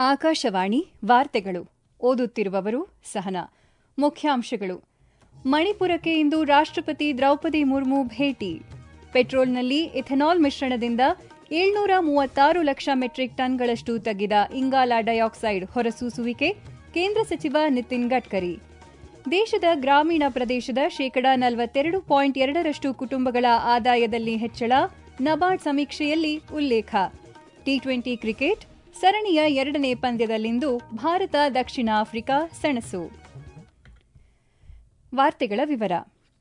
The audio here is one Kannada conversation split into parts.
ಆಕಾಶವಾಣಿ ವಾರ್ತೆಗಳು ಓದುತ್ತಿರುವವರು ಸಹನಾ ಮುಖ್ಯಾಂಶಗಳು ಮಣಿಪುರಕ್ಕೆ ಇಂದು ರಾಷ್ಟ್ರಪತಿ ದ್ರೌಪದಿ ಮುರ್ಮು ಭೇಟಿ ಪೆಟ್ರೋಲ್ನಲ್ಲಿ ಇಥೆನಾಲ್ ಮಿಶ್ರಣದಿಂದ ಏಳ್ನೂರ ಮೂವತ್ತಾರು ಲಕ್ಷ ಮೆಟ್ರಿಕ್ ಟನ್ಗಳಷ್ಟು ತಗ್ಗಿದ ಇಂಗಾಲ ಡೈಆಕ್ಸೈಡ್ ಹೊರಸೂಸುವಿಕೆ ಕೇಂದ್ರ ಸಚಿವ ನಿತಿನ್ ಗಡ್ಕರಿ ದೇಶದ ಗ್ರಾಮೀಣ ಪ್ರದೇಶದ ಶೇಕಡಾ ನಲವತ್ತೆರಡು ಪಾಯಿಂಟ್ ಎರಡರಷ್ಟು ಕುಟುಂಬಗಳ ಆದಾಯದಲ್ಲಿ ಹೆಚ್ಚಳ ನಬಾರ್ಡ್ ಸಮೀಕ್ಷೆಯಲ್ಲಿ ಉಲ್ಲೇಖ ಟಿ ಟ್ವೆಂಟಿ ಕ್ರಿಕೆಟ್ ಸರಣಿಯ ಎರಡನೇ ಪಂದ್ಯದಲ್ಲಿಂದು ಭಾರತ ದಕ್ಷಿಣ ಆಫ್ರಿಕಾ ಸೆಣಸು ವಾರ್ತೆಗಳ ವಿವರ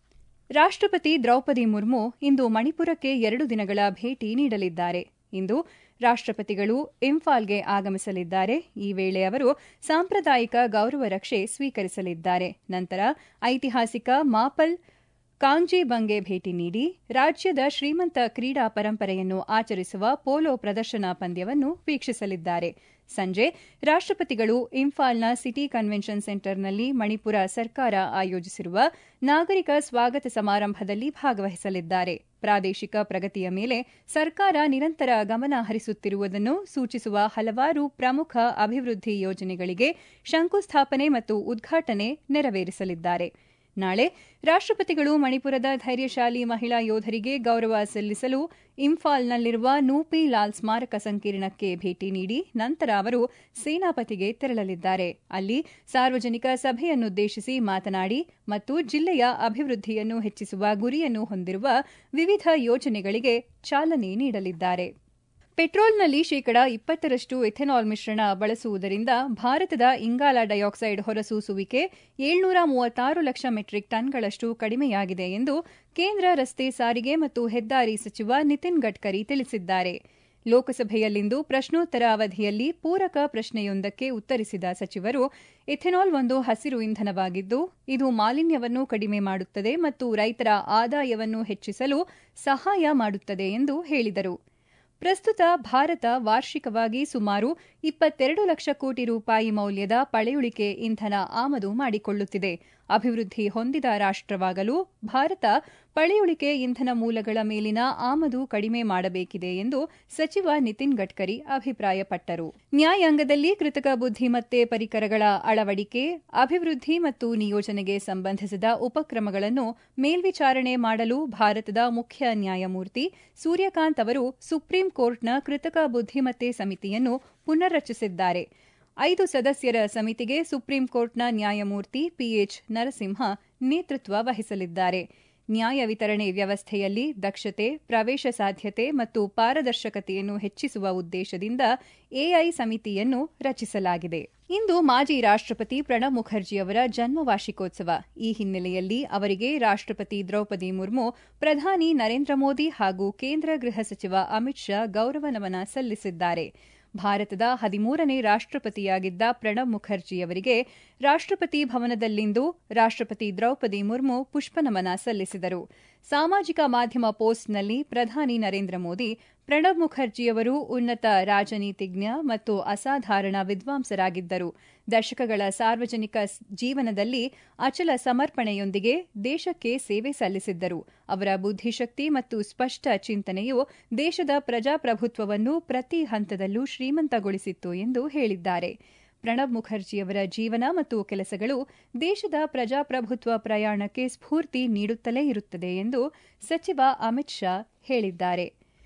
ರಾಷ್ಟ್ರಪತಿ ದ್ರೌಪದಿ ಮುರ್ಮು ಇಂದು ಮಣಿಪುರಕ್ಕೆ ಎರಡು ದಿನಗಳ ಭೇಟಿ ನೀಡಲಿದ್ದಾರೆ ಇಂದು ರಾಷ್ಟ್ರಪತಿಗಳು ಇಂಫಾಲ್ಗೆ ಆಗಮಿಸಲಿದ್ದಾರೆ ಈ ವೇಳೆ ಅವರು ಸಾಂಪ್ರದಾಯಿಕ ಗೌರವ ರಕ್ಷೆ ಸ್ವೀಕರಿಸಲಿದ್ದಾರೆ ನಂತರ ಐತಿಹಾಸಿಕ ಮಾಪಲ್ ಕಾಂಜೀಬಂಗೆ ಭೇಟಿ ನೀಡಿ ರಾಜ್ಯದ ಶ್ರೀಮಂತ ಕ್ರೀಡಾ ಪರಂಪರೆಯನ್ನು ಆಚರಿಸುವ ಪೋಲೋ ಪ್ರದರ್ಶನ ಪಂದ್ಯವನ್ನು ವೀಕ್ಷಿಸಲಿದ್ದಾರೆ ಸಂಜೆ ರಾಷ್ಟ್ರಪತಿಗಳು ಇಂಫಾಲ್ನ ಸಿಟಿ ಕನ್ವೆನ್ಷನ್ ಸೆಂಟರ್ನಲ್ಲಿ ಮಣಿಪುರ ಸರ್ಕಾರ ಆಯೋಜಿಸಿರುವ ನಾಗರಿಕ ಸ್ವಾಗತ ಸಮಾರಂಭದಲ್ಲಿ ಭಾಗವಹಿಸಲಿದ್ದಾರೆ ಪ್ರಾದೇಶಿಕ ಪ್ರಗತಿಯ ಮೇಲೆ ಸರ್ಕಾರ ನಿರಂತರ ಗಮನ ಹರಿಸುತ್ತಿರುವುದನ್ನು ಸೂಚಿಸುವ ಹಲವಾರು ಪ್ರಮುಖ ಅಭಿವೃದ್ಧಿ ಯೋಜನೆಗಳಿಗೆ ಶಂಕುಸ್ಥಾಪನೆ ಮತ್ತು ಉದ್ಘಾಟನೆ ನೆರವೇರಿಸಲಿದ್ದಾರೆ ನಾಳೆ ರಾಷ್ಟ್ರಪತಿಗಳು ಮಣಿಪುರದ ಧೈರ್ಯಶಾಲಿ ಮಹಿಳಾ ಯೋಧರಿಗೆ ಗೌರವ ಸಲ್ಲಿಸಲು ಇಂಫಾಲ್ನಲ್ಲಿರುವ ನೂಪಿ ಲಾಲ್ ಸ್ಮಾರಕ ಸಂಕೀರ್ಣಕ್ಕೆ ಭೇಟಿ ನೀಡಿ ನಂತರ ಅವರು ಸೇನಾಪತಿಗೆ ತೆರಳಲಿದ್ದಾರೆ ಅಲ್ಲಿ ಸಾರ್ವಜನಿಕ ಸಭೆಯನ್ನುದ್ದೇಶಿಸಿ ಮಾತನಾಡಿ ಮತ್ತು ಜಿಲ್ಲೆಯ ಅಭಿವೃದ್ಧಿಯನ್ನು ಹೆಚ್ಚಿಸುವ ಗುರಿಯನ್ನು ಹೊಂದಿರುವ ವಿವಿಧ ಯೋಜನೆಗಳಿಗೆ ಚಾಲನೆ ನೀಡಲಿದ್ದಾರೆ ಪೆಟ್ರೋಲ್ನಲ್ಲಿ ಶೇಕಡಾ ಇಪ್ಪತ್ತರಷ್ಟು ಎಥೆನಾಲ್ ಮಿಶ್ರಣ ಬಳಸುವುದರಿಂದ ಭಾರತದ ಇಂಗಾಲ ಡೈಆಕ್ಸೈಡ್ ಹೊರಸೂಸುವಿಕೆ ಏಳ್ನೂರ ಮೂವತ್ತಾರು ಲಕ್ಷ ಮೆಟ್ರಿಕ್ ಟನ್ಗಳಷ್ಟು ಕಡಿಮೆಯಾಗಿದೆ ಎಂದು ಕೇಂದ್ರ ರಸ್ತೆ ಸಾರಿಗೆ ಮತ್ತು ಹೆದ್ದಾರಿ ಸಚಿವ ನಿತಿನ್ ಗಡ್ಕರಿ ತಿಳಿಸಿದ್ದಾರೆ ಲೋಕಸಭೆಯಲ್ಲಿಂದು ಪ್ರಶ್ನೋತ್ತರ ಅವಧಿಯಲ್ಲಿ ಪೂರಕ ಪ್ರಶ್ನೆಯೊಂದಕ್ಕೆ ಉತ್ತರಿಸಿದ ಸಚಿವರು ಇಥೆನಾಲ್ ಒಂದು ಹಸಿರು ಇಂಧನವಾಗಿದ್ದು ಇದು ಮಾಲಿನ್ಯವನ್ನು ಕಡಿಮೆ ಮಾಡುತ್ತದೆ ಮತ್ತು ರೈತರ ಆದಾಯವನ್ನು ಹೆಚ್ಚಿಸಲು ಸಹಾಯ ಮಾಡುತ್ತದೆ ಎಂದು ಹೇಳಿದರು ಪ್ರಸ್ತುತ ಭಾರತ ವಾರ್ಷಿಕವಾಗಿ ಸುಮಾರು ಇಪ್ಪತ್ತೆರಡು ಲಕ್ಷ ಕೋಟಿ ರೂಪಾಯಿ ಮೌಲ್ಯದ ಪಳೆಯುಳಿಕೆ ಇಂಧನ ಆಮದು ಮಾಡಿಕೊಳ್ಳುತ್ತಿದೆ ಅಭಿವೃದ್ಧಿ ಹೊಂದಿದ ರಾಷ್ಟವಾಗಲು ಭಾರತ ಪಳೆಯುಳಿಕೆ ಇಂಧನ ಮೂಲಗಳ ಮೇಲಿನ ಆಮದು ಕಡಿಮೆ ಮಾಡಬೇಕಿದೆ ಎಂದು ಸಚಿವ ನಿತಿನ್ ಗಡ್ಕರಿ ಅಭಿಪ್ರಾಯಪಟ್ಟರು ನ್ಯಾಯಾಂಗದಲ್ಲಿ ಕೃತಕ ಬುದ್ದಿಮತ್ತೆ ಪರಿಕರಗಳ ಅಳವಡಿಕೆ ಅಭಿವೃದ್ಧಿ ಮತ್ತು ನಿಯೋಜನೆಗೆ ಸಂಬಂಧಿಸಿದ ಉಪಕ್ರಮಗಳನ್ನು ಮೇಲ್ವಿಚಾರಣೆ ಮಾಡಲು ಭಾರತದ ಮುಖ್ಯ ನ್ಯಾಯಮೂರ್ತಿ ಸೂರ್ಯಕಾಂತ್ ಅವರು ಸುಪ್ರೀಂ ಕೋರ್ಟ್ನ ಕೃತಕ ಬುದ್ದಿಮತ್ತೆ ಸಮಿತಿಯನ್ನು ಪುನರ್ರಚಿಸಿದ್ದಾರೆ ಐದು ಸದಸ್ಯರ ಸಮಿತಿಗೆ ಸುಪ್ರೀಂ ಕೋರ್ಟ್ನ ನ್ಯಾಯಮೂರ್ತಿ ಪಿಎಚ್ ನರಸಿಂಹ ನೇತೃತ್ವ ವಹಿಸಲಿದ್ದಾರೆ ನ್ಯಾಯ ವಿತರಣೆ ವ್ಯವಸ್ಥೆಯಲ್ಲಿ ದಕ್ಷತೆ ಪ್ರವೇಶ ಸಾಧ್ಯತೆ ಮತ್ತು ಪಾರದರ್ಶಕತೆಯನ್ನು ಹೆಚ್ಚಿಸುವ ಉದ್ದೇಶದಿಂದ ಎಐ ಸಮಿತಿಯನ್ನು ರಚಿಸಲಾಗಿದೆ ಇಂದು ಮಾಜಿ ರಾಷ್ಟ್ರಪತಿ ಪ್ರಣಬ್ ಮುಖರ್ಜಿಯವರ ಜನ್ಮ ವಾರ್ಷಿಕೋತ್ಸವ ಈ ಹಿನ್ನೆಲೆಯಲ್ಲಿ ಅವರಿಗೆ ರಾಷ್ಟ್ರಪತಿ ದ್ರೌಪದಿ ಮುರ್ಮು ಪ್ರಧಾನಿ ನರೇಂದ್ರ ಮೋದಿ ಹಾಗೂ ಕೇಂದ್ರ ಗೃಹ ಸಚಿವ ಅಮಿತ್ ಶಾ ಗೌರವ ನಮನ ಸಲ್ಲಿಸಿದ್ದಾರೆ ಭಾರತದ ಹದಿಮೂರನೇ ರಾಷ್ಟ್ರಪತಿಯಾಗಿದ್ದ ಪ್ರಣಬ್ ಮುಖರ್ಜಿಯವರಿಗೆ ರಾಷ್ಟ್ರಪತಿ ಭವನದಲ್ಲಿಂದು ರಾಷ್ಟ್ರಪತಿ ದ್ರೌಪದಿ ಮುರ್ಮು ಪುಷ್ಪನಮನ ಸಲ್ಲಿಸಿದರು ಸಾಮಾಜಿಕ ಮಾಧ್ಯಮ ಪೋಸ್ಟ್ನಲ್ಲಿ ಪ್ರಧಾನಿ ನರೇಂದ್ರ ಮೋದಿ ಪ್ರಣಬ್ ಮುಖರ್ಜಿಯವರು ಉನ್ನತ ರಾಜನೀತಿಜ್ಞ ಮತ್ತು ಅಸಾಧಾರಣ ವಿದ್ವಾಂಸರಾಗಿದ್ದರು ದಶಕಗಳ ಸಾರ್ವಜನಿಕ ಜೀವನದಲ್ಲಿ ಅಚಲ ಸಮರ್ಪಣೆಯೊಂದಿಗೆ ದೇಶಕ್ಕೆ ಸೇವೆ ಸಲ್ಲಿಸಿದ್ದರು ಅವರ ಬುದ್ಧಿಶಕ್ತಿ ಮತ್ತು ಸ್ಪಷ್ಟ ಚಿಂತನೆಯು ದೇಶದ ಪ್ರಜಾಪ್ರಭುತ್ವವನ್ನು ಪ್ರತಿ ಹಂತದಲ್ಲೂ ಶ್ರೀಮಂತಗೊಳಿಸಿತ್ತು ಎಂದು ಹೇಳಿದ್ದಾರೆ ಪ್ರಣಬ್ ಮುಖರ್ಜಿಯವರ ಜೀವನ ಮತ್ತು ಕೆಲಸಗಳು ದೇಶದ ಪ್ರಜಾಪ್ರಭುತ್ವ ಪ್ರಯಾಣಕ್ಕೆ ಸ್ಫೂರ್ತಿ ನೀಡುತ್ತಲೇ ಇರುತ್ತದೆ ಎಂದು ಸಚಿವ ಅಮಿತ್ ಶಾ ಹೇಳಿದ್ದಾರೆ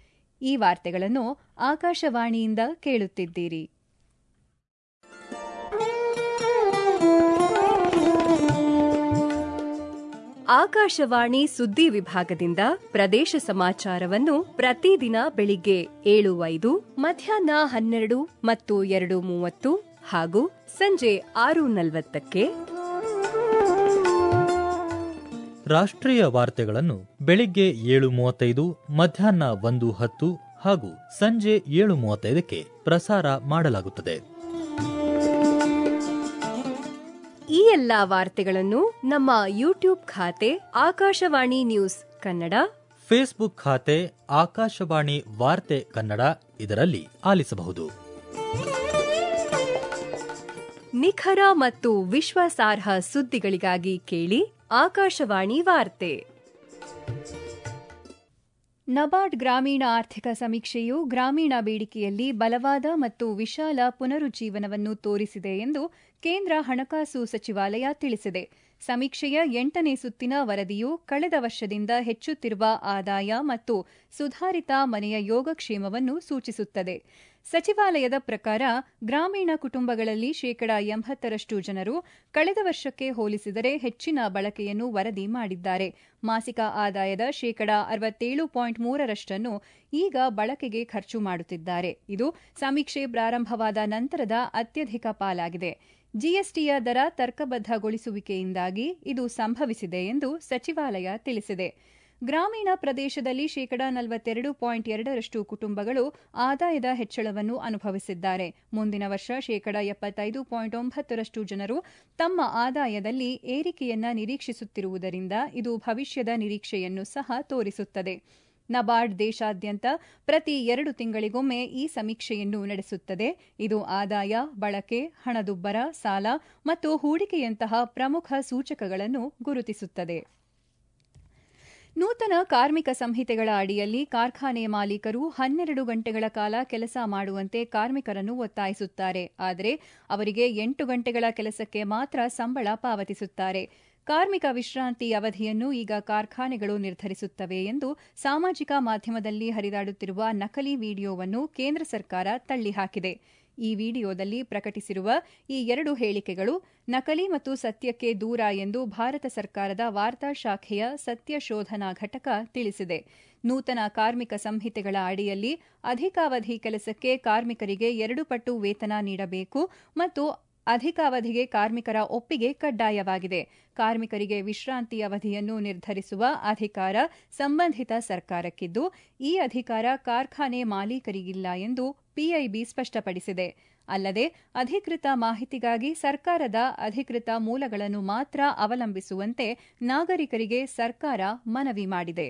ಈ ವಾರ್ತೆಗಳನ್ನು ಆಕಾಶವಾಣಿಯಿಂದ ಕೇಳುತ್ತಿದ್ದೀರಿ ಆಕಾಶವಾಣಿ ಸುದ್ದಿ ವಿಭಾಗದಿಂದ ಪ್ರದೇಶ ಸಮಾಚಾರವನ್ನು ಪ್ರತಿದಿನ ಬೆಳಿಗ್ಗೆ ಏಳು ಐದು ಮಧ್ಯಾಹ್ನ ಹನ್ನೆರಡು ಮತ್ತು ಎರಡು ಮೂವತ್ತು ಹಾಗೂ ಸಂಜೆ ಆರು ನಲವತ್ತಕ್ಕೆ ರಾಷ್ಟ್ರೀಯ ವಾರ್ತೆಗಳನ್ನು ಬೆಳಿಗ್ಗೆ ಏಳು ಮೂವತ್ತೈದು ಮಧ್ಯಾಹ್ನ ಒಂದು ಹತ್ತು ಹಾಗೂ ಸಂಜೆ ಏಳು ಮೂವತ್ತೈದಕ್ಕೆ ಪ್ರಸಾರ ಮಾಡಲಾಗುತ್ತದೆ ಈ ಎಲ್ಲಾ ವಾರ್ತೆಗಳನ್ನು ನಮ್ಮ ಯೂಟ್ಯೂಬ್ ಖಾತೆ ಆಕಾಶವಾಣಿ ನ್ಯೂಸ್ ಕನ್ನಡ ಫೇಸ್ಬುಕ್ ಖಾತೆ ಆಕಾಶವಾಣಿ ವಾರ್ತೆ ಕನ್ನಡ ಇದರಲ್ಲಿ ಆಲಿಸಬಹುದು ನಿಖರ ಮತ್ತು ವಿಶ್ವಾಸಾರ್ಹ ಸುದ್ದಿಗಳಿಗಾಗಿ ಕೇಳಿ ಆಕಾಶವಾಣಿ ವಾರ್ತೆ ನಬಾರ್ಡ್ ಗ್ರಾಮೀಣ ಆರ್ಥಿಕ ಸಮೀಕ್ಷೆಯು ಗ್ರಾಮೀಣ ಬೇಡಿಕೆಯಲ್ಲಿ ಬಲವಾದ ಮತ್ತು ವಿಶಾಲ ಪುನರುಜ್ಜೀವನವನ್ನು ತೋರಿಸಿದೆ ಎಂದು ಕೇಂದ್ರ ಹಣಕಾಸು ಸಚಿವಾಲಯ ತಿಳಿಸಿದೆ ಸಮೀಕ್ಷೆಯ ಎಂಟನೇ ಸುತ್ತಿನ ವರದಿಯು ಕಳೆದ ವರ್ಷದಿಂದ ಹೆಚ್ಚುತ್ತಿರುವ ಆದಾಯ ಮತ್ತು ಸುಧಾರಿತ ಮನೆಯ ಯೋಗಕ್ಷೇಮವನ್ನು ಸೂಚಿಸುತ್ತದೆ ಸಚಿವಾಲಯದ ಪ್ರಕಾರ ಗ್ರಾಮೀಣ ಕುಟುಂಬಗಳಲ್ಲಿ ಶೇಕಡಾ ಎಂಬತ್ತರಷ್ಟು ಜನರು ಕಳೆದ ವರ್ಷಕ್ಕೆ ಹೋಲಿಸಿದರೆ ಹೆಚ್ಚಿನ ಬಳಕೆಯನ್ನು ವರದಿ ಮಾಡಿದ್ದಾರೆ ಮಾಸಿಕ ಆದಾಯದ ಶೇಕಡಾ ಅರವತ್ತೇಳು ಪಾಯಿಂಟ್ ಮೂರರಷ್ಟನ್ನು ಈಗ ಬಳಕೆಗೆ ಖರ್ಚು ಮಾಡುತ್ತಿದ್ದಾರೆ ಇದು ಸಮೀಕ್ಷೆ ಪ್ರಾರಂಭವಾದ ನಂತರದ ಅತ್ಯಧಿಕ ಪಾಲಾಗಿದೆ ಜಿಎಸ್ಟಿಯ ದರ ತರ್ಕಬದ್ದಗೊಳಿಸುವಿಕೆಯಿಂದಾಗಿ ಇದು ಸಂಭವಿಸಿದೆ ಎಂದು ಸಚಿವಾಲಯ ತಿಳಿಸಿದೆ ಗ್ರಾಮೀಣ ಪ್ರದೇಶದಲ್ಲಿ ಶೇಕಡಾ ನಲವತ್ತೆರಡು ಪಾಯಿಂಟ್ ಎರಡರಷ್ಟು ಕುಟುಂಬಗಳು ಆದಾಯದ ಹೆಚ್ಚಳವನ್ನು ಅನುಭವಿಸಿದ್ದಾರೆ ಮುಂದಿನ ವರ್ಷ ಶೇಕಡಾ ಎಪ್ಪತ್ತೈದು ಪಾಯಿಂಟ್ ಒಂಬತ್ತರಷ್ಟು ಜನರು ತಮ್ಮ ಆದಾಯದಲ್ಲಿ ಏರಿಕೆಯನ್ನ ನಿರೀಕ್ಷಿಸುತ್ತಿರುವುದರಿಂದ ಇದು ಭವಿಷ್ಯದ ನಿರೀಕ್ಷೆಯನ್ನು ಸಹ ತೋರಿಸುತ್ತದೆ ನಬಾರ್ಡ್ ದೇಶಾದ್ಯಂತ ಪ್ರತಿ ಎರಡು ತಿಂಗಳಿಗೊಮ್ಮೆ ಈ ಸಮೀಕ್ಷೆಯನ್ನು ನಡೆಸುತ್ತದೆ ಇದು ಆದಾಯ ಬಳಕೆ ಹಣದುಬ್ಬರ ಸಾಲ ಮತ್ತು ಹೂಡಿಕೆಯಂತಹ ಪ್ರಮುಖ ಸೂಚಕಗಳನ್ನು ಗುರುತಿಸುತ್ತದೆ ನೂತನ ಕಾರ್ಮಿಕ ಸಂಹಿತೆಗಳ ಅಡಿಯಲ್ಲಿ ಕಾರ್ಖಾನೆ ಮಾಲೀಕರು ಹನ್ನೆರಡು ಗಂಟೆಗಳ ಕಾಲ ಕೆಲಸ ಮಾಡುವಂತೆ ಕಾರ್ಮಿಕರನ್ನು ಒತ್ತಾಯಿಸುತ್ತಾರೆ ಆದರೆ ಅವರಿಗೆ ಎಂಟು ಗಂಟೆಗಳ ಕೆಲಸಕ್ಕೆ ಮಾತ್ರ ಸಂಬಳ ಪಾವತಿಸುತ್ತಾರೆ ಕಾರ್ಮಿಕ ವಿಶ್ರಾಂತಿ ಅವಧಿಯನ್ನು ಈಗ ಕಾರ್ಖಾನೆಗಳು ನಿರ್ಧರಿಸುತ್ತವೆ ಎಂದು ಸಾಮಾಜಿಕ ಮಾಧ್ಯಮದಲ್ಲಿ ಹರಿದಾಡುತ್ತಿರುವ ನಕಲಿ ವಿಡಿಯೋವನ್ನು ಕೇಂದ್ರ ಸರ್ಕಾರ ತಳ್ಳಿಹಾಕಿದೆ ಈ ವಿಡಿಯೋದಲ್ಲಿ ಪ್ರಕಟಿಸಿರುವ ಈ ಎರಡು ಹೇಳಿಕೆಗಳು ನಕಲಿ ಮತ್ತು ಸತ್ಯಕ್ಕೆ ದೂರ ಎಂದು ಭಾರತ ಸರ್ಕಾರದ ವಾರ್ತಾ ಶಾಖೆಯ ಸತ್ಯ ಶೋಧನಾ ಘಟಕ ತಿಳಿಸಿದೆ ನೂತನ ಕಾರ್ಮಿಕ ಸಂಹಿತೆಗಳ ಅಡಿಯಲ್ಲಿ ಅಧಿಕಾವಧಿ ಕೆಲಸಕ್ಕೆ ಕಾರ್ಮಿಕರಿಗೆ ಎರಡು ಪಟ್ಟು ವೇತನ ನೀಡಬೇಕು ಮತ್ತು ಅಧಿಕಾವಧಿಗೆ ಕಾರ್ಮಿಕರ ಒಪ್ಪಿಗೆ ಕಡ್ಡಾಯವಾಗಿದೆ ಕಾರ್ಮಿಕರಿಗೆ ವಿಶ್ರಾಂತಿ ಅವಧಿಯನ್ನು ನಿರ್ಧರಿಸುವ ಅಧಿಕಾರ ಸಂಬಂಧಿತ ಸರ್ಕಾರಕ್ಕಿದ್ದು ಈ ಅಧಿಕಾರ ಕಾರ್ಖಾನೆ ಮಾಲೀಕರಿಗಿಲ್ಲ ಎಂದು ಪಿಐಬಿ ಸ್ಪಷ್ಟಪಡಿಸಿದೆ ಅಲ್ಲದೆ ಅಧಿಕೃತ ಮಾಹಿತಿಗಾಗಿ ಸರ್ಕಾರದ ಅಧಿಕೃತ ಮೂಲಗಳನ್ನು ಮಾತ್ರ ಅವಲಂಬಿಸುವಂತೆ ನಾಗರಿಕರಿಗೆ ಸರ್ಕಾರ ಮನವಿ ಮಾಡಿದೆ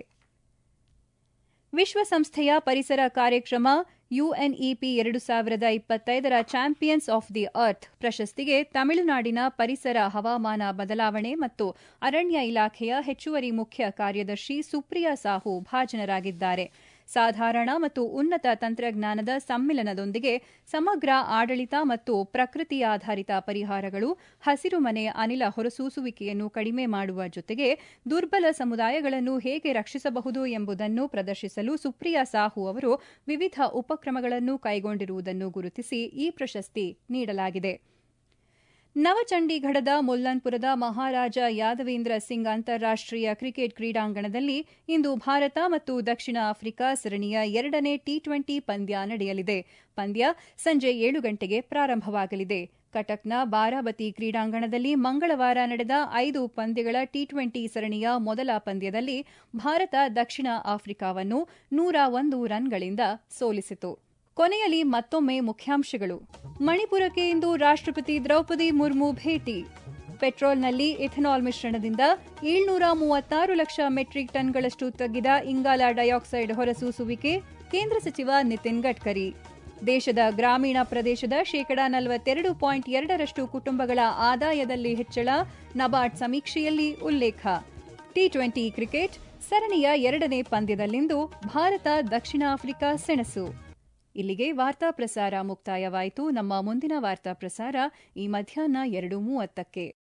ವಿಶ್ವಸಂಸ್ಥೆಯ ಪರಿಸರ ಕಾರ್ಯಕ್ರಮ ಯುಎನ್ಇಪಿ ಎರಡು ಸಾವಿರದ ಇಪ್ಪತ್ತೈದರ ಚಾಂಪಿಯನ್ಸ್ ಆಫ್ ದಿ ಅರ್ತ್ ಪ್ರಶಸ್ತಿಗೆ ತಮಿಳುನಾಡಿನ ಪರಿಸರ ಹವಾಮಾನ ಬದಲಾವಣೆ ಮತ್ತು ಅರಣ್ಯ ಇಲಾಖೆಯ ಹೆಚ್ಚುವರಿ ಮುಖ್ಯ ಕಾರ್ಯದರ್ಶಿ ಸುಪ್ರಿಯಾ ಸಾಹು ಭಾಜನರಾಗಿದ್ದಾರೆ ಸಾಧಾರಣ ಮತ್ತು ಉನ್ನತ ತಂತ್ರಜ್ಞಾನದ ಸಮ್ಮಿಲನದೊಂದಿಗೆ ಸಮಗ್ರ ಆಡಳಿತ ಮತ್ತು ಪ್ರಕೃತಿ ಆಧಾರಿತ ಪರಿಹಾರಗಳು ಹಸಿರುಮನೆ ಅನಿಲ ಹೊರಸೂಸುವಿಕೆಯನ್ನು ಕಡಿಮೆ ಮಾಡುವ ಜೊತೆಗೆ ದುರ್ಬಲ ಸಮುದಾಯಗಳನ್ನು ಹೇಗೆ ರಕ್ಷಿಸಬಹುದು ಎಂಬುದನ್ನು ಪ್ರದರ್ಶಿಸಲು ಸುಪ್ರಿಯಾ ಸಾಹು ಅವರು ವಿವಿಧ ಉಪಕ್ರಮಗಳನ್ನು ಕೈಗೊಂಡಿರುವುದನ್ನು ಗುರುತಿಸಿ ಈ ಪ್ರಶಸ್ತಿ ನೀಡಲಾಗಿದೆ ನವಚಂಡೀಗಢದ ಮುಲ್ಲನ್ಪುರದ ಮಹಾರಾಜ ಯಾದವೇಂದ್ರ ಸಿಂಗ್ ಅಂತಾರಾಷ್ಟೀಯ ಕ್ರಿಕೆಟ್ ಕ್ರೀಡಾಂಗಣದಲ್ಲಿ ಇಂದು ಭಾರತ ಮತ್ತು ದಕ್ಷಿಣ ಆಫ್ರಿಕಾ ಸರಣಿಯ ಎರಡನೇ ಟಿ ಟ್ವೆಂಟಿ ಪಂದ್ಯ ನಡೆಯಲಿದೆ ಪಂದ್ಯ ಸಂಜೆ ಏಳು ಗಂಟೆಗೆ ಪ್ರಾರಂಭವಾಗಲಿದೆ ಕಟಕ್ನ ಬಾರಾಬತಿ ಕ್ರೀಡಾಂಗಣದಲ್ಲಿ ಮಂಗಳವಾರ ನಡೆದ ಐದು ಪಂದ್ಯಗಳ ಟಿ ಟ್ವೆಂಟಿ ಸರಣಿಯ ಮೊದಲ ಪಂದ್ಯದಲ್ಲಿ ಭಾರತ ದಕ್ಷಿಣ ಆಫ್ರಿಕಾವನ್ನು ನೂರ ಒಂದು ರನ್ಗಳಿಂದ ಸೋಲಿಸಿತು ಕೊನೆಯಲ್ಲಿ ಮತ್ತೊಮ್ಮೆ ಮುಖ್ಯಾಂಶಗಳು ಮಣಿಪುರಕ್ಕೆ ಇಂದು ರಾಷ್ಟ್ರಪತಿ ದ್ರೌಪದಿ ಮುರ್ಮು ಭೇಟಿ ಪೆಟ್ರೋಲ್ನಲ್ಲಿ ಇಥೆನಾಲ್ ಮಿಶ್ರಣದಿಂದ ಏಳ್ನೂರ ಮೂವತ್ತಾರು ಲಕ್ಷ ಮೆಟ್ರಿಕ್ ಟನ್ಗಳಷ್ಟು ತಗ್ಗಿದ ಇಂಗಾಲ ಡೈಆಕ್ಸೈಡ್ ಹೊರಸೂಸುವಿಕೆ ಕೇಂದ್ರ ಸಚಿವ ನಿತಿನ್ ಗಡ್ಕರಿ ದೇಶದ ಗ್ರಾಮೀಣ ಪ್ರದೇಶದ ಶೇಕಡಾ ನಲವತ್ತೆರಡು ಪಾಯಿಂಟ್ ಎರಡರಷ್ಟು ಕುಟುಂಬಗಳ ಆದಾಯದಲ್ಲಿ ಹೆಚ್ಚಳ ನಬಾರ್ಡ್ ಸಮೀಕ್ಷೆಯಲ್ಲಿ ಉಲ್ಲೇಖ ಟಿ ಟ್ವೆಂಟಿ ಕ್ರಿಕೆಟ್ ಸರಣಿಯ ಎರಡನೇ ಪಂದ್ಯದಲ್ಲಿಂದು ಭಾರತ ದಕ್ಷಿಣ ಆಫ್ರಿಕಾ ಸೆಣಸು ಇಲ್ಲಿಗೆ ವಾರ್ತಾ ಪ್ರಸಾರ ಮುಕ್ತಾಯವಾಯಿತು ನಮ್ಮ ಮುಂದಿನ ವಾರ್ತಾ ಪ್ರಸಾರ ಈ ಮಧ್ಯಾಹ್ನ ಎರಡು ಮೂವತ್ತಕ್ಕೆ